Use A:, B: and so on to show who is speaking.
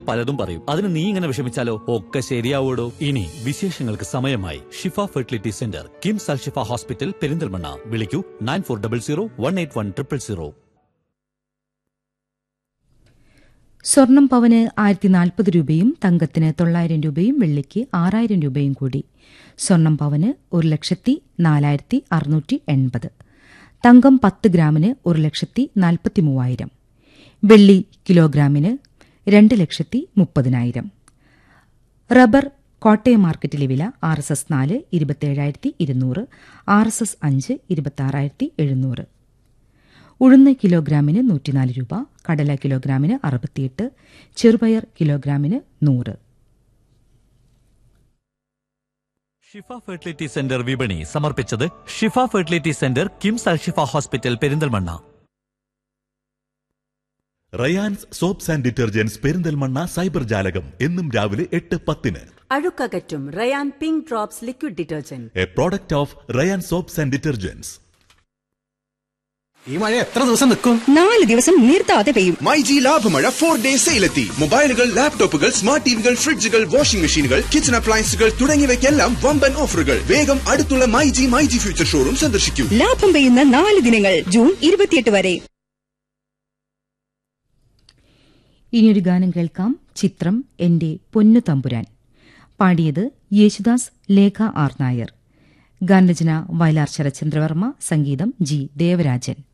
A: പലതും പറയും അതിന് നീ ഇങ്ങനെ വിഷമിച്ചാലോ ഒക്കെ ശരിയാവൂടോ ഇനി വിശേഷങ്ങൾക്ക് സമയമായി Shifa fertility centre KIMS Al Shifa hospital Perinthalmanna വിളിക്കൂ nine four double zero one eight one triple zero
B: സ്വർണം പവന് ആയിരത്തി നാൽപ്പത് രൂപയും തങ്കത്തിന് തൊള്ളായിരം രൂപയും വെള്ളിക്ക് ആറായിരം രൂപയും കൂടി സ്വർണം പവന് ഒരു ലക്ഷത്തി നാലായിരത്തി അറുന്നൂറ്റി എൺപത് തങ്കം പത്ത് ഗ്രാമിന് ഒരു ലക്ഷത്തി നാൽപ്പത്തി മൂവായിരം വെള്ളി കിലോഗ്രാമിന് രണ്ട് ലക്ഷത്തി മുപ്പതിനായിരം റബ്ബർ കോട്ടയം മാർക്കറ്റിലെ വില ആർ എസ് എസ് നാല് ഇരുപത്തിയേഴായിരത്തി ഇരുന്നൂറ് ആർ എസ് എസ് അഞ്ച് ഇരുപത്തി എഴുന്നൂറ് ഉഴുന്ന് കിലോഗ്രാമിന് നൂറ്റിനാല് രൂപ കടല കിലോഗ്രാമിന് അറുപത്തിയെട്ട് ചെറുപയർ കിലോഗ്രാമിന് നൂറ്
A: ഷിഫ ഫെർട്ടിലിറ്റി സെന്റർ വിപണി സമർപ്പിച്ചത് Shifa fertility centre KIMS Al Shifa hospital Perinthalmanna
C: Rayans soaps and detergents Perinthalmanna cyber ജാലകം എന്നും രാവിലെ എട്ട് പത്തിന്
D: അഴുക്കകറ്റും Rayan pink drops liquid detergent
C: a product of Rayan soaps and detergents
E: ഈ മഴ എത്ര ദിവസം നിൽക്കും
F: നാല് ദിവസം നിർത്താതെ പെയ്യും
G: മൈജി ലാഭമഴ ഫോർ ഡേ സെയിലെത്തി മൊബൈലുകൾ ലാപ്ടോപ്പുകൾ സ്മാർട്ട് ടിവികൾ ഫ്രിഡ്ജുകൾ വാഷിംഗ് മെഷീനുകൾ കിച്ചൺ അപ്ലയൻസുകൾ തുടങ്ങിയവയ്ക്കെല്ലാം വമ്പൻ ഓഫറുകൾ വേഗം അടുത്തുള്ള മൈജി മൈജി ഫ്യൂച്ചർ ഷോറൂം സന്ദർശിക്കൂ
F: ലാഭം പെയ്യുന്ന നാല് ദിനങ്ങൾ ജൂൺ ഇരുപത്തിയെട്ട് വരെ
B: ഇനിയൊരു ഗാനം കേൾക്കാം ചിത്രം എന്റെ പൊന്നു തമ്പുരാൻ പാടിയത് യേശുദാസ് ലേഖ ആർ നായർ ഗാനരചന വയലാർ ശരചന്ദ്രവർമ്മ സംഗീതം ജി ദേവരാജൻ